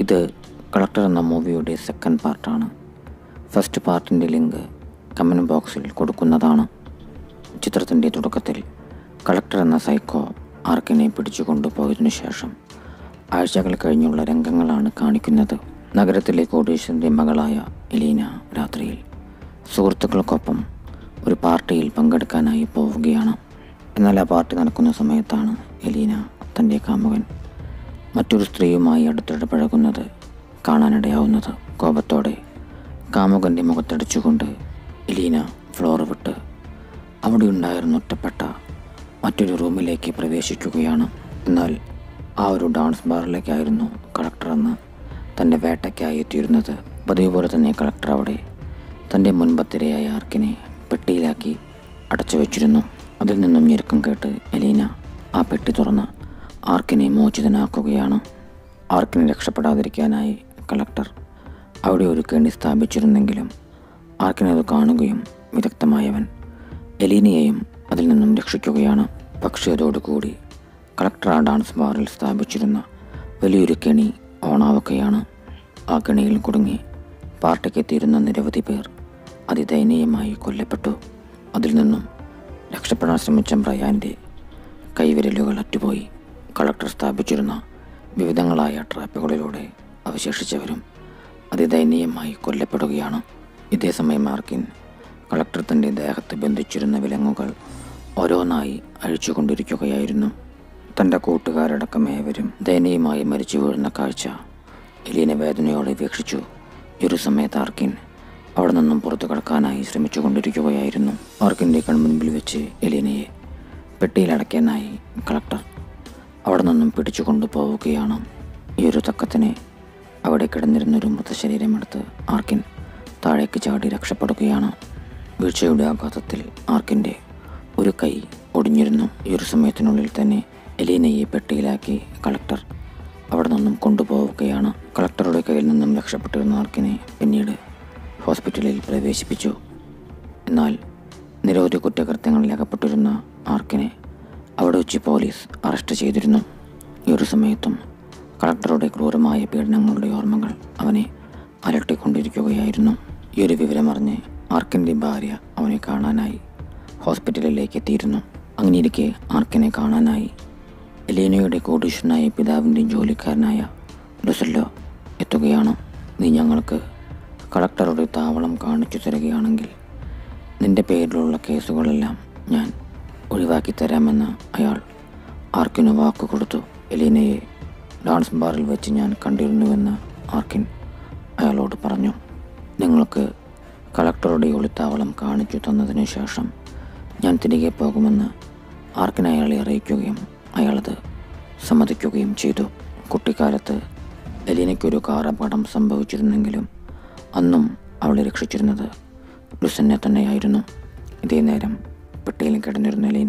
ഇത് കളക്ടർ എന്ന മൂവിയുടെ സെക്കൻഡ് പാർട്ടാണ് ഫസ്റ്റ് പാർട്ടിൻ്റെ ലിങ്ക് കമൻറ്റ് ബോക്സിൽ കൊടുക്കുന്നതാണ് ചിത്രത്തിൻ്റെ തുടക്കത്തിൽ കളക്ടർ എന്ന സൈക്കോ ആർക്കിനെ പിടിച്ചു കൊണ്ടുപോയതിനു ശേഷം ആഴ്ചകൾ കഴിഞ്ഞുള്ള രംഗങ്ങളാണ് കാണിക്കുന്നത് നഗരത്തിലെ കോടീശ്വരൻ്റെ മകളായ എലീന രാത്രിയിൽ സുഹൃത്തുക്കൾക്കൊപ്പം ഒരു പാർട്ടിയിൽ പങ്കെടുക്കാനായി പോവുകയാണ് എന്നാൽ ആ പാർട്ടി നടക്കുന്ന സമയത്താണ് എലീന തൻ്റെ കാമുകൻ മറ്റൊരു സ്ത്രീയുമായി അടുത്തിടപഴകുന്നത് കാണാനിടയാവുന്നത് കോപത്തോടെ കാമുകൻ്റെ മുഖത്തടിച്ചുകൊണ്ട് എലീന ഫ്ലോർ വിട്ട് അവിടെ ഉണ്ടായിരുന്ന ഒറ്റപ്പെട്ട മറ്റൊരു റൂമിലേക്ക് പ്രവേശിക്കുകയാണ് എന്നാൽ ആ ഒരു ഡാൻസ് ബാറിലേക്കായിരുന്നു കളക്ടർ എന്ന് തൻ്റെ വേട്ടയ്ക്കായി എത്തിയിരുന്നത് പതിവ് പോലെ തന്നെ കളക്ടർ അവിടെ തൻ്റെ മുൻപത്തിരയായ ആർക്കിനെ പെട്ടിയിലാക്കി അടച്ചു വെച്ചിരുന്നു അതിൽ നിന്നും ഞെരുക്കം കേട്ട് എലീന ആ പെട്ടി തുറന്ന് ആർക്കിനെ മോചിതനാക്കുകയാണ് ആർക്കിനെ രക്ഷപ്പെടാതിരിക്കാനായി കളക്ടർ അവിടെ ഒരു കെണി സ്ഥാപിച്ചിരുന്നെങ്കിലും ആർക്കിനത് കാണുകയും വിദഗ്ധമായവൻ എലീനയെയും അതിൽ നിന്നും രക്ഷിക്കുകയാണ് പക്ഷേ അതോടുകൂടി കളക്ടർ ആ ഡാൻസ് ബാറിൽ സ്ഥാപിച്ചിരുന്ന വലിയൊരു കെണി ഓണാവുകയാണ് ആ കെണിയിൽ കുടുങ്ങി പാർട്ടിക്കെത്തിയിരുന്ന നിരവധി പേർ അതിദയനീയമായി കൊല്ലപ്പെട്ടു അതിൽ നിന്നും രക്ഷപ്പെടാൻ ശ്രമിച്ച ബ്രയാൻ്റെ കൈവിരലുകൾ അറ്റുപോയി കളക്ടർ സ്ഥാപിച്ചിരുന്ന വിവിധങ്ങളായ ട്രാപ്പുകളിലൂടെ അവശേഷിച്ചവരും അതിദയനീയമായി കൊല്ലപ്പെടുകയാണ് ഇതേസമയം മാർക്കിൻ കളക്ടർ തൻ്റെ ദേഹത്ത് ബന്ധിച്ചിരുന്ന വിലങ്ങുകൾ ഓരോന്നായി അഴിച്ചുകൊണ്ടിരിക്കുകയായിരുന്നു തൻ്റെ കൂട്ടുകാരടക്കം ഏവരും ദയനീയമായി മരിച്ചു വീഴുന്ന കാഴ്ച എലീന വേദനയോടെ വീക്ഷിച്ചു ഈ ഒരു സമയത്ത് ആർക്കിൻ അവിടെ നിന്നും പുറത്തു കടക്കാനായി ശ്രമിച്ചു കൊണ്ടിരിക്കുകയായിരുന്നു ആർക്കിൻ്റെ കൺമുൻപിൽ വെച്ച് എലീനയെ പെട്ടിയിലടയ്ക്കാനായി കളക്ടർ അവിടെ നിന്നും പിടിച്ചു കൊണ്ടുപോവുകയാണ് ഈ ഒരു തക്കത്തിന് അവിടെ കിടന്നിരുന്നൊരു മൃതശരീരമെടുത്ത് ആർക്കിൻ താഴേക്ക് ചാടി രക്ഷപ്പെടുകയാണ് വീഴ്ചയുടെ ആഘാതത്തിൽ ആർക്കിൻ്റെ ഒരു കൈ ഒടിഞ്ഞിരുന്നു ഈ ഒരു സമയത്തിനുള്ളിൽ തന്നെ എലീനയെ പെട്ടിയിലാക്കി കളക്ടർ അവിടെ നിന്നും കൊണ്ടുപോവുകയാണ് കളക്ടറുടെ കയ്യിൽ നിന്നും രക്ഷപ്പെട്ടിരുന്ന ആർക്കിനെ പിന്നീട് ഹോസ്പിറ്റലിൽ പ്രവേശിപ്പിച്ചു എന്നാൽ നിരവധി കുറ്റകൃത്യങ്ങളിൽ അകപ്പെട്ടിരുന്ന ആർക്കിനെ അവിടെ വെച്ച് പോലീസ് അറസ്റ്റ് ചെയ്തിരുന്നു ഈ ഒരു സമയത്തും കളക്ടറുടെ ക്രൂരമായ പീഡനങ്ങളുടെ ഓർമ്മകൾ അവനെ അലട്ടിക്കൊണ്ടിരിക്കുകയായിരുന്നു ഈ ഒരു വിവരമറിഞ്ഞ് ആർക്കിൻ്റെ ഭാര്യ അവനെ കാണാനായി ഹോസ്പിറ്റലിലേക്ക് എത്തിയിരുന്നു അങ്ങനെയിരിക്കെ ആർക്കിനെ കാണാനായി എലീനയുടെ കോടീശ്വരനായ പിതാവിൻ്റെയും ജോലിക്കാരനായ ഡുസല്ലോ എത്തുകയാണ് നീ ഞങ്ങൾക്ക് കളക്ടറുടെ താവളം കാണിച്ചു തരികയാണെങ്കിൽ നിന്റെ പേരിലുള്ള കേസുകളെല്ലാം ഞാൻ ഒഴിവാക്കി തരാമെന്ന് അയാൾ ആർക്കിന് വാക്ക് കൊടുത്തു എലീനയെ ഡാൻസ് ബാറിൽ വെച്ച് ഞാൻ കണ്ടിരുന്നുവെന്ന് ആർക്കിൻ അയാളോട് പറഞ്ഞു നിങ്ങൾക്ക് കളക്ടറുടെ ഒളിത്താവളം കാണിച്ചു തന്നതിന് ശേഷം ഞാൻ തിരികെ പോകുമെന്ന് ആർക്കിൻ അയാളെ അറിയിക്കുകയും അയാളത് സമ്മതിക്കുകയും ചെയ്തു കുട്ടിക്കാലത്ത് എലീനയ്ക്കൊരു കാർ അപകടം സംഭവിച്ചിരുന്നെങ്കിലും അന്നും അവളെ രക്ഷിച്ചിരുന്നത് ലുസന്നെ തന്നെയായിരുന്നു ഇതേ നേരം പെട്ടിയിൽ കിടന്നിരുന്ന എലീന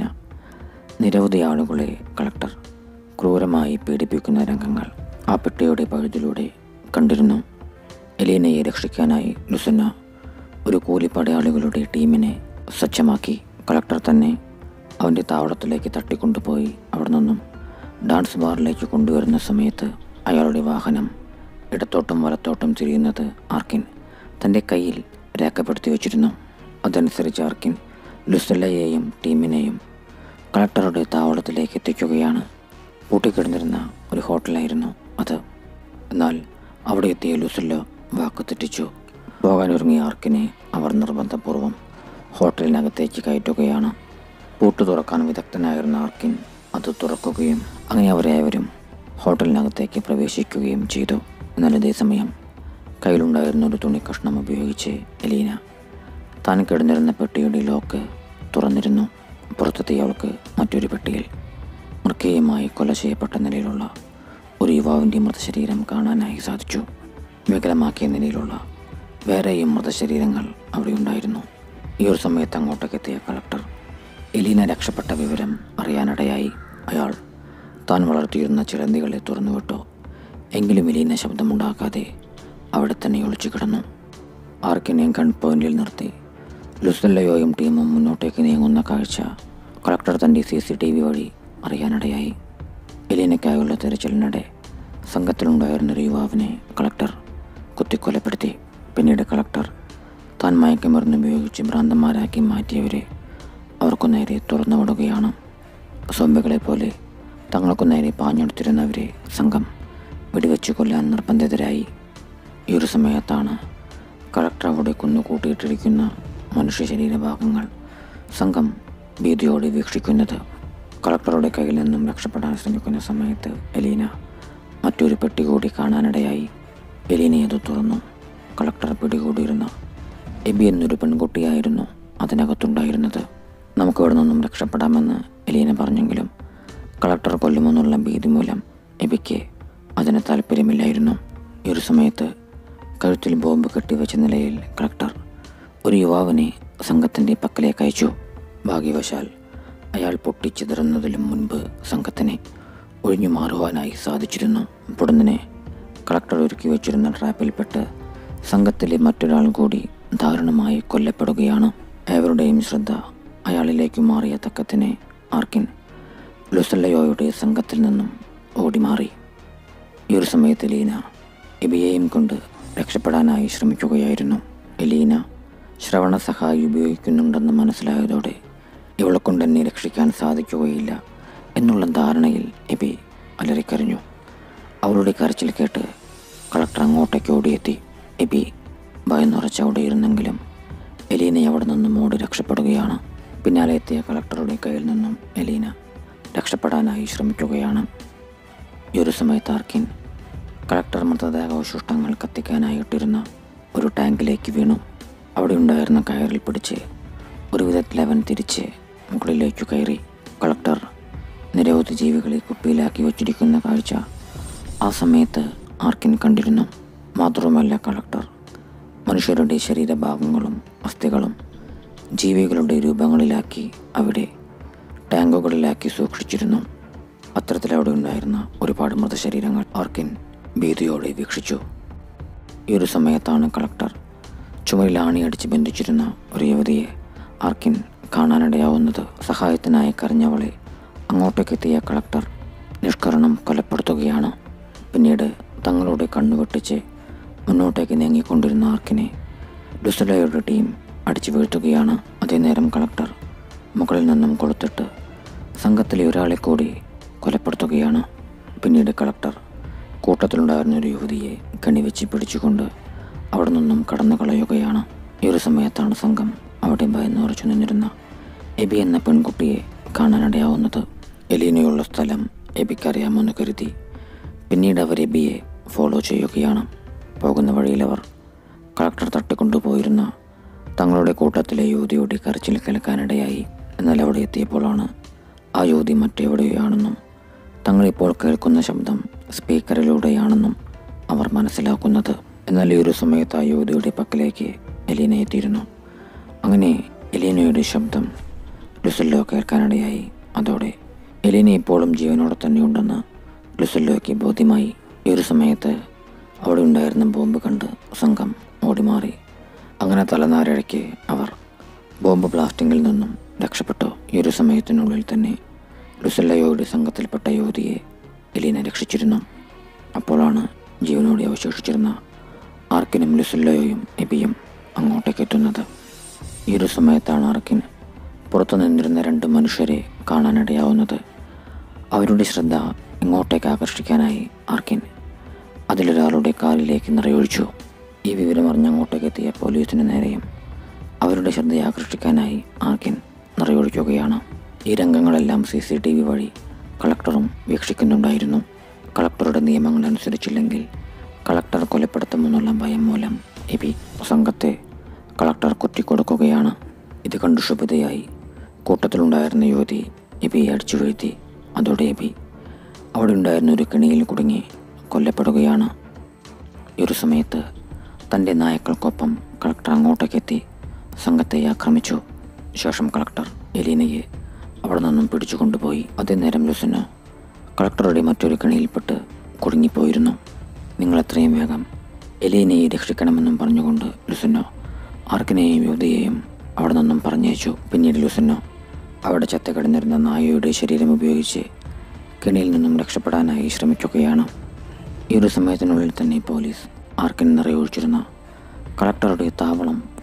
നിരവധി ആളുകളെ കളക്ടർ ക്രൂരമായി പീഡിപ്പിക്കുന്ന രംഗങ്ങൾ ആ പെട്ടിയുടെ പഴുതിലൂടെ കണ്ടിരുന്നു എലീനയെ രക്ഷിക്കാനായി ലുസന്ന ഒരു കൂലിപ്പടയാളികളുടെ ടീമിനെ സജ്ജമാക്കി കളക്ടർ തന്നെ അവൻ്റെ താവളത്തിലേക്ക് തട്ടിക്കൊണ്ടുപോയി അവിടെ നിന്നും ഡാൻസ് ബാറിലേക്ക് കൊണ്ടുവരുന്ന സമയത്ത് അയാളുടെ വാഹനം ഇടത്തോട്ടും വലത്തോട്ടും തിരിയുന്നത് ആർക്കിൻ തൻ്റെ കയ്യിൽ രേഖപ്പെടുത്തി വച്ചിരുന്നു അതനുസരിച്ച് ആർക്കിൻ ലുസല്ലയെയും ടീമിനെയും കളക്ടറുടെ താവളത്തിലേക്ക് എത്തിക്കുകയാണ് പൂട്ടിക്കിടന്നിരുന്ന ഒരു ഹോട്ടലായിരുന്നു അത് എന്നാൽ അവിടെ എത്തിയ ലുസല്ലോ വാക്ക് തെറ്റിച്ചു പോകാനൊരുങ്ങിയ ആർക്കിനെ അവർ നിർബന്ധപൂർവ്വം ഹോട്ടലിനകത്തേക്ക് കയറ്റുകയാണ് പൂട്ട് തുറക്കാൻ വിദഗ്ധനായിരുന്ന ആർക്കിൻ അത് തുറക്കുകയും അങ്ങനെ അവരേവരും ഹോട്ടലിനകത്തേക്ക് പ്രവേശിക്കുകയും ചെയ്തു എന്നാൽ അതേസമയം കയ്യിലുണ്ടായിരുന്ന ഒരു തുണി കഷ്ണം ഉപയോഗിച്ച് എലീന താൻ കിടന്നിരുന്ന പെട്ടിയുടെ ലോക്ക് തുറന്നിരുന്നു പുറത്തെത്തിയ അവൾക്ക് മറ്റൊരു പെട്ടിയിൽ മൃഗീയമായി കൊല ചെയ്യപ്പെട്ട നിലയിലുള്ള ഒരു യുവാവിൻ്റെ മൃതശരീരം കാണാനായി സാധിച്ചു വികലമാക്കിയ നിലയിലുള്ള വേറെയും മൃതശരീരങ്ങൾ അവിടെ ഉണ്ടായിരുന്നു ഈ ഒരു സമയത്ത് അങ്ങോട്ടേക്ക് എത്തിയ കളക്ടർ എലീന രക്ഷപ്പെട്ട വിവരം അറിയാനിടയായി അയാൾ താൻ വളർത്തിയിരുന്ന ചിലന്തികളെ തുറന്നുവിട്ടു എങ്കിലും എലീന ശബ്ദമുണ്ടാക്കാതെ അവിടെ തന്നെ ഒളിച്ചു കിടന്നു ആർക്കിനെയും ഗൺ പോയിന്റിൽ നിർത്തി ലുസല്ലയോയും ടീമും മുന്നോട്ടേക്ക് നീങ്ങുന്ന കാഴ്ച കളക്ടർ തൻ്റെ സി സി ടി വി വഴി അറിയാനിടയായി എലീനയ്ക്കായുള്ള തിരച്ചിലിനിടെ സംഘത്തിലുണ്ടായിരുന്ന ഒരു യുവാവിനെ മയക്കുമരുന്ന് ഉപയോഗിച്ച് ഭ്രാന്തന്മാരാക്കി മാറ്റിയവരെ അവർക്കു നേരെ തുറന്നു വിടുകയാണ് സോംബികളെ പോലെ തങ്ങൾക്കു നേരെ പാഞ്ഞെടുത്തിരുന്നവരെ സംഘം വെടിവെച്ച് കൊല്ലാൻ നിർബന്ധിതരായി ഈ ഒരു സമയത്താണ് കളക്ടർ അവിടെ കുന്നുകൂട്ടിയിട്ടിരിക്കുന്ന മനുഷ്യ ശരീരഭാഗങ്ങൾ സംഘം ഭീതിയോടെ വീക്ഷിക്കുന്നത് കളക്ടറുടെ കയ്യിൽ നിന്നും രക്ഷപ്പെടാൻ ശ്രമിക്കുന്ന സമയത്ത് എലീന മറ്റൊരു പെട്ടി കൂടി കാണാനിടയായി എലീന അത് തുറന്നു കളക്ടർ പിടികൂടിയിരുന്ന എബി എന്നൊരു പെൺകുട്ടിയായിരുന്നു അതിനകത്തുണ്ടായിരുന്നത് നമുക്ക് ഇവിടെ നിന്നും രക്ഷപ്പെടാമെന്ന് എലീന പറഞ്ഞെങ്കിലും കളക്ടർ കൊല്ലുമെന്നുള്ള ഭീതി മൂലം എബിക്ക് അതിന് താല്പര്യമില്ലായിരുന്നു ഈ ഒരു സമയത്ത് കഴുത്തിൽ ബോംബ് കെട്ടിവെച്ച നിലയിൽ കളക്ടർ ഒരു യുവാവിനെ സംഘത്തിൻ്റെ പക്കലേക്ക് അയച്ചു ഭാഗ്യവശാൽ അയാൾ പൊട്ടിച്ചിതറുന്നതിലും മുൻപ് സംഘത്തിനെ ഒഴിഞ്ഞു മാറുവാനായി സാധിച്ചിരുന്നു പൊടുന്നിനെ കളക്ടർ ഒരുക്കി വെച്ചിരുന്ന ട്രാപ്പിൽപ്പെട്ട് സംഘത്തിലെ മറ്റൊരാൾ കൂടി ദാരുണമായി കൊല്ലപ്പെടുകയാണ് ഏവരുടെയും ശ്രദ്ധ അയാളിലേക്ക് മാറിയ തക്കത്തിനെ ആർക്കിൻ ലുസല്ലയോയുടെ സംഘത്തിൽ നിന്നും ഓടിമാറി ഈ ഒരു സമയത്ത് ലീന എബിയെയും കൊണ്ട് രക്ഷപ്പെടാനായി ശ്രമിക്കുകയായിരുന്നു എലീന ശ്രവണ സഹായി ഉപയോഗിക്കുന്നുണ്ടെന്ന് മനസ്സിലായതോടെ ഇവളെ കൊണ്ട് എന്നെ രക്ഷിക്കാൻ സാധിക്കുകയില്ല എന്നുള്ള ധാരണയിൽ എബി അലറിക്കരഞ്ഞു അവളുടെ കരച്ചിൽ കേട്ട് കളക്ടർ അങ്ങോട്ടേക്ക് ഓടിയെത്തി എബി ഭയന്നുറച്ച് അവിടെ ഇരുന്നെങ്കിലും എലീന അവിടെ നിന്നും ഓടി രക്ഷപ്പെടുകയാണ് പിന്നാലെ എത്തിയ കളക്ടറുടെ കയ്യിൽ നിന്നും എലീന രക്ഷപ്പെടാനായി ശ്രമിക്കുകയാണ് ഈ ഒരു സമയത്ത് ആർക്കിൻ കളക്ടർ മൃതദേഹാവശിഷ്ടങ്ങൾ കത്തിക്കാനായി ഇട്ടിരുന്ന ഒരു ടാങ്കിലേക്ക് വീണു അവിടെ ഉണ്ടായിരുന്ന കയറിൽ പിടിച്ച് ഒരു വിധത്തിൽ അവൻ തിരിച്ച് മുകളിലേക്ക് കയറി കളക്ടർ നിരവധി ജീവികളെ കുപ്പിയിലാക്കി വച്ചിരിക്കുന്ന കാഴ്ച ആ സമയത്ത് ആർക്കിൻ കണ്ടിരുന്നു മാത്രവുമല്ല കളക്ടർ മനുഷ്യരുടെ ശരീരഭാഗങ്ങളും അസ്ഥികളും ജീവികളുടെ രൂപങ്ങളിലാക്കി അവിടെ ടാങ്കുകളിലാക്കി സൂക്ഷിച്ചിരുന്നു അത്തരത്തിൽ അവിടെ ഉണ്ടായിരുന്ന ഒരുപാട് മൃതശരീരങ്ങൾ ആർക്കിൻ ഭീതിയോടെ വീക്ഷിച്ചു ഈ ഒരു സമയത്താണ് കളക്ടർ ചുമരിൽ ആണിയടിച്ച് ബന്ധിച്ചിരുന്ന ഒരു യുവതിയെ ആർക്കിൻ കാണാനിടയാവുന്നത് സഹായത്തിനായി കരഞ്ഞവളെ അങ്ങോട്ടേക്കെത്തിയ കളക്ടർ നിഷ്കരണം കൊലപ്പെടുത്തുകയാണ് പിന്നീട് തങ്ങളുടെ കണ്ണുവെട്ടിച്ച് മുന്നോട്ടേക്ക് നീങ്ങിക്കൊണ്ടിരുന്ന ആർക്കിനെ ലുസലയുടെ ടീം അടിച്ചു വീഴ്ത്തുകയാണ് അതേനേരം കളക്ടർ മുകളിൽ നിന്നും കൊളുത്തിട്ട് സംഘത്തിലെ ഒരാളെ കൂടി കൊലപ്പെടുത്തുകയാണ് പിന്നീട് കളക്ടർ കൂട്ടത്തിലുണ്ടായിരുന്ന ഒരു യുവതിയെ കണിവെച്ച് പിടിച്ചുകൊണ്ട് അവിടെ നിന്നും കടന്നു കളയുകയാണ് ഈ ഒരു സമയത്താണ് സംഘം അവിടെ ഭയന്നുറച്ചു നിന്നിരുന്ന എബി എന്ന പെൺകുട്ടിയെ കാണാനിടയാവുന്നത് എലീനയുള്ള സ്ഥലം എബിക്കറിയാമെന്ന് കരുതി പിന്നീട് അവർ എബിയെ ഫോളോ ചെയ്യുകയാണ് പോകുന്ന വഴിയിൽ അവർ കളക്ടർ തട്ടിക്കൊണ്ടുപോയിരുന്ന തങ്ങളുടെ കൂട്ടത്തിലെ യുവതിയുടെ കരച്ചിൽ കേൾക്കാനിടയായി എന്നാൽ അവിടെ എത്തിയപ്പോഴാണ് ആ യുവതി മറ്റെവിടെയാണെന്നും തങ്ങളിപ്പോൾ കേൾക്കുന്ന ശബ്ദം സ്പീക്കറിലൂടെയാണെന്നും അവർ മനസ്സിലാക്കുന്നത് എന്നാൽ ഈ ഒരു സമയത്ത് ആ യുവതിയുടെ പക്കലേക്ക് എലീന എത്തിയിരുന്നു അങ്ങനെ എലീനയുടെ ശബ്ദം ലുസല്ലോ കേൾക്കാനിടയായി അതോടെ എലീന ഇപ്പോഴും ജീവനോടെ തന്നെയുണ്ടെന്ന് ലുസല്ലോയ്ക്ക് ബോധ്യമായി ഈ ഒരു സമയത്ത് അവിടെ ഉണ്ടായിരുന്ന ബോംബ് കണ്ട് സംഘം ഓടിമാറി അങ്ങനെ തലനാരിഴയ്ക്ക് അവർ ബോംബ് ബ്ലാസ്റ്റിങ്ങിൽ നിന്നും രക്ഷപ്പെട്ടു ഈ ഒരു സമയത്തിനുള്ളിൽ തന്നെ ലുസല്ലയോയുടെ സംഘത്തിൽപ്പെട്ട യുവതിയെ എലീന രക്ഷിച്ചിരുന്നു അപ്പോഴാണ് ജീവനോടെ അവശേഷിച്ചിരുന്ന ആർക്കിനും ലുസല്ലയോയും എബിയും അങ്ങോട്ടേക്ക് എത്തുന്നത് ഈ ഒരു സമയത്താണ് ആർക്കിൻ പുറത്തു നിന്നിരുന്ന രണ്ട് മനുഷ്യരെ കാണാനിടയാവുന്നത് അവരുടെ ശ്രദ്ധ ഇങ്ങോട്ടേക്ക് ആകർഷിക്കാനായി ആർക്കിൻ അതിലൊരാളുടെ കാലിലേക്ക് നിറയൊഴിച്ചു ഈ വിവരം അറിഞ്ഞ് അങ്ങോട്ടേക്ക് എത്തിയ പോലീസിന് നേരെയും അവരുടെ ശ്രദ്ധയെ ആകർഷിക്കാനായി ആർക്കിൻ നിറയൊഴിക്കുകയാണ് ഈ രംഗങ്ങളെല്ലാം സി സി ടി വി വഴി കളക്ടറും വീക്ഷിക്കുന്നുണ്ടായിരുന്നു കളക്ടറുടെ നിയമങ്ങൾ അനുസരിച്ചില്ലെങ്കിൽ കളക്ടർ കൊലപ്പെടുത്തുമെന്നുള്ള ഭയം മൂലം എബി സംഘത്തെ കളക്ടർ കുത്തിക്കൊടുക്കുകയാണ് ഇത് കണ്ടു ശുഭതയായി കൂട്ടത്തിലുണ്ടായിരുന്ന യുവതി എബിയെ അടിച്ചു വീഴ്ത്തി അതോടെ എബി അവിടെ ഉണ്ടായിരുന്ന ഒരു കെണിയിൽ കുടുങ്ങി കൊല്ലപ്പെടുകയാണ് ഈ ഒരു സമയത്ത് തൻ്റെ നായക്കൾക്കൊപ്പം കളക്ടർ അങ്ങോട്ടേക്കെത്തി സംഘത്തെ ആക്രമിച്ചു ശേഷം കളക്ടർ എലീനയെ അവിടെ നിന്നും പിടിച്ചു കൊണ്ടുപോയി അതേ നേരം ലുസിന് കളക്ടറുടെ മറ്റൊരു കെണിയിൽപ്പെട്ട് കുടുങ്ങിപ്പോയിരുന്നു നിങ്ങൾ എത്രയും വേഗം എലീനയെ രക്ഷിക്കണമെന്നും പറഞ്ഞുകൊണ്ട് ലുസിനോ ആർക്കിനെയും യുവതിയെയും അവിടെ നിന്നും പറഞ്ഞയച്ചു പിന്നീട് ലുസിനോ അവിടെ ചത്ത കിടന്നിരുന്ന നായയുടെ ശരീരം ഉപയോഗിച്ച് കെണിയിൽ നിന്നും രക്ഷപ്പെടാനായി ശ്രമിക്കുകയാണ് ഈ ഒരു സമയത്തിനുള്ളിൽ തന്നെ പോലീസ് ആർക്കിൻ നിറയൊഴിച്ചിരുന്ന കളക്ടറുടെ താവളം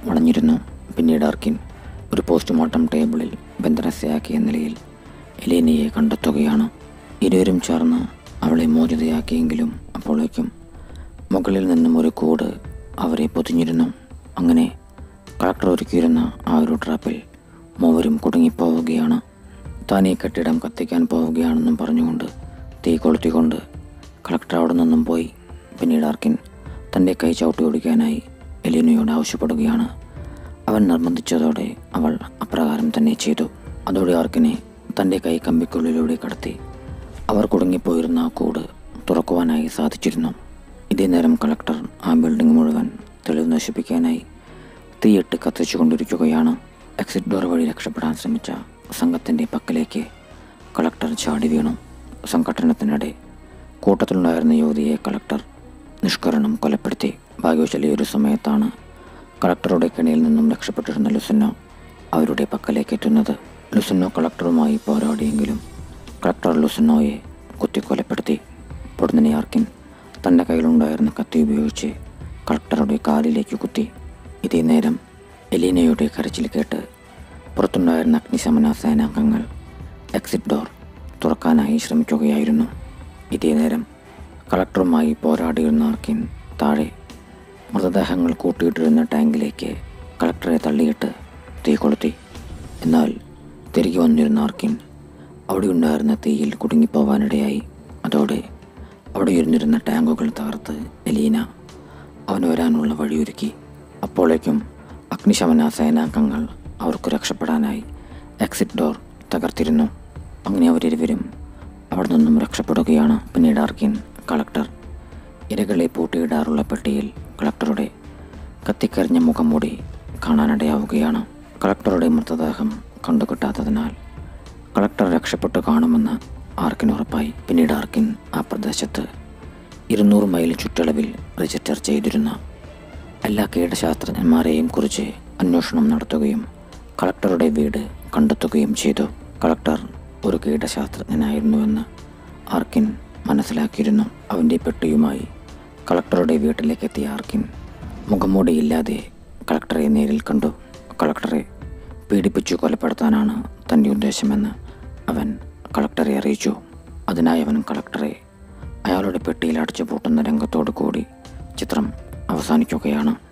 വളഞ്ഞിരുന്നു പിന്നീട് ആർക്കിൻ ഒരു പോസ്റ്റ്മോർട്ടം ടേബിളിൽ ബന്ധനസ്ഥയാക്കിയ നിലയിൽ എലീനയെ കണ്ടെത്തുകയാണ് ഇരുവരും ചേർന്ന് അവളെ മോചിതയാക്കിയെങ്കിലും അപ്പോഴേക്കും മുകളിൽ നിന്നും ഒരു കൂട് അവരെ പൊതിഞ്ഞിരുന്നു അങ്ങനെ കളക്ടർ ഒരുക്കിയിരുന്ന ആ ഒരു ട്രാപ്പിൽ മൂവരും കുടുങ്ങിപ്പോവുകയാണ് താൻ ഈ കെട്ടിടം കത്തിക്കാൻ പോവുകയാണെന്നും പറഞ്ഞുകൊണ്ട് തീ കൊളുത്തിക്കൊണ്ട് കളക്ടർ അവിടെ നിന്നും പോയി പിന്നീട് ആർക്കിൻ തൻ്റെ കൈ ചവിട്ടി ഓടിക്കാനായി എലീനയോട് ആവശ്യപ്പെടുകയാണ് അവൻ നിർബന്ധിച്ചതോടെ അവൾ അപ്രകാരം തന്നെ ചെയ്തു അതോടെ ആർക്കിനെ തൻ്റെ കൈ കമ്പിക്കുള്ളിലൂടെ കടത്തി അവർ കുടുങ്ങിപ്പോയിരുന്ന ആ കൂട് തുറക്കുവാനായി സാധിച്ചിരുന്നു ഇതേ നേരം കളക്ടർ ആ ബിൽഡിംഗ് മുഴുവൻ തെളിവ് നശിപ്പിക്കാനായി തീയിട്ട് കത്തിച്ചു കൊണ്ടിരിക്കുകയാണ് എക്സിറ്റ് ഡോർ വഴി രക്ഷപ്പെടാൻ ശ്രമിച്ച സംഘത്തിൻ്റെ പക്കലേക്ക് കളക്ടർ ചാടി വീണു സംഘട്ടനത്തിനിടെ കൂട്ടത്തിലുണ്ടായിരുന്ന യുവതിയെ കളക്ടർ നിഷ്കരണം കൊലപ്പെടുത്തി ഭാഗ്യവശാലി ഒരു സമയത്താണ് കളക്ടറുടെ കെണിയിൽ നിന്നും രക്ഷപ്പെട്ടിരുന്ന ലുസന്നോ അവരുടെ പക്കലേക്ക് എത്തുന്നത് ലുസന്നോ കളക്ടറുമായി പോരാടിയെങ്കിലും കളക്ടർ ലുസന്നോയെ കുത്തിക്കൊലപ്പെടുത്തി പൊടുന്നനെ ആർക്കിൻ തൻ്റെ കയ്യിലുണ്ടായിരുന്ന കത്തി ഉപയോഗിച്ച് കളക്ടറുടെ കാലിലേക്ക് കുത്തി ഇതേ നേരം എലീനയുടെ കരച്ചിൽ കേട്ട് പുറത്തുണ്ടായിരുന്ന അഗ്നിശമന സേനാംഗങ്ങൾ എക്സിറ്റ് ഡോർ തുറക്കാനായി ശ്രമിക്കുകയായിരുന്നു ഇതേ നേരം കളക്ടറുമായി പോരാടിയിരുന്ന ആർക്കിൻ താഴെ മൃതദേഹങ്ങൾ കൂട്ടിയിട്ടിരുന്ന ടാങ്കിലേക്ക് കളക്ടറെ തള്ളിയിട്ട് തീ കൊളുത്തി എന്നാൽ തിരികെ വന്നിരുന്ന ആർക്കിൻ അവിടെ ഉണ്ടായിരുന്ന തീയിൽ കുടുങ്ങിപ്പോവാനിടയായി അതോടെ അവിടെ ഇരുന്നിരുന്ന ടാങ്കുകൾ തകർത്ത് എലീന അവന് വരാനുള്ള വഴിയൊരുക്കി അപ്പോഴേക്കും അഗ്നിശമന സേനാംഗങ്ങൾ അവർക്ക് രക്ഷപ്പെടാനായി എക്സിറ്റ് ഡോർ തകർത്തിരുന്നു അങ്ങനെ അവരിരുവരും അവിടെ നിന്നും രക്ഷപ്പെടുകയാണ് പിന്നീട് ആർക്കിൻ കളക്ടർ ഇരകളെ പൂട്ടിയിടാറുള്ള പെട്ടിയിൽ കളക്ടറുടെ കത്തിക്കരിഞ്ഞ മുഖം മൂടി കാണാനിടയാവുകയാണ് കളക്ടറുടെ മൃതദേഹം കണ്ടുകിട്ടാത്തതിനാൽ കളക്ടർ രക്ഷപ്പെട്ടു കാണുമെന്ന് ആർക്കിൻ ഉറപ്പായി പിന്നീട് ആർക്കിൻ ആ പ്രദേശത്ത് ഇരുന്നൂറ് മൈൽ ചുറ്റളവിൽ രജിസ്റ്റർ ചെയ്തിരുന്ന എല്ലാ കീടശാസ്ത്രജ്ഞന്മാരെയും കുറിച്ച് അന്വേഷണം നടത്തുകയും കളക്ടറുടെ വീട് കണ്ടെത്തുകയും ചെയ്തു കളക്ടർ ഒരു കീടശാസ്ത്രജ്ഞനായിരുന്നുവെന്ന് ആർക്കിൻ മനസ്സിലാക്കിയിരുന്നു അവൻ്റെ പെട്ടിയുമായി കളക്ടറുടെ വീട്ടിലേക്ക് എത്തിയ ആർക്കിൻ മുഖംമൂടിയില്ലാതെ കളക്ടറെ നേരിൽ കണ്ടു കളക്ടറെ പീഡിപ്പിച്ചു കൊലപ്പെടുത്താനാണ് തൻ്റെ ഉദ്ദേശമെന്ന് അവൻ കളക്ടറെ അറിയിച്ചു അതിനായി അവൻ കളക്ടറെ അയാളുടെ പെട്ടിയിൽ അടച്ചു പൂട്ടുന്ന രംഗത്തോടു കൂടി ചിത്രം അവസാനിക്കുകയാണ്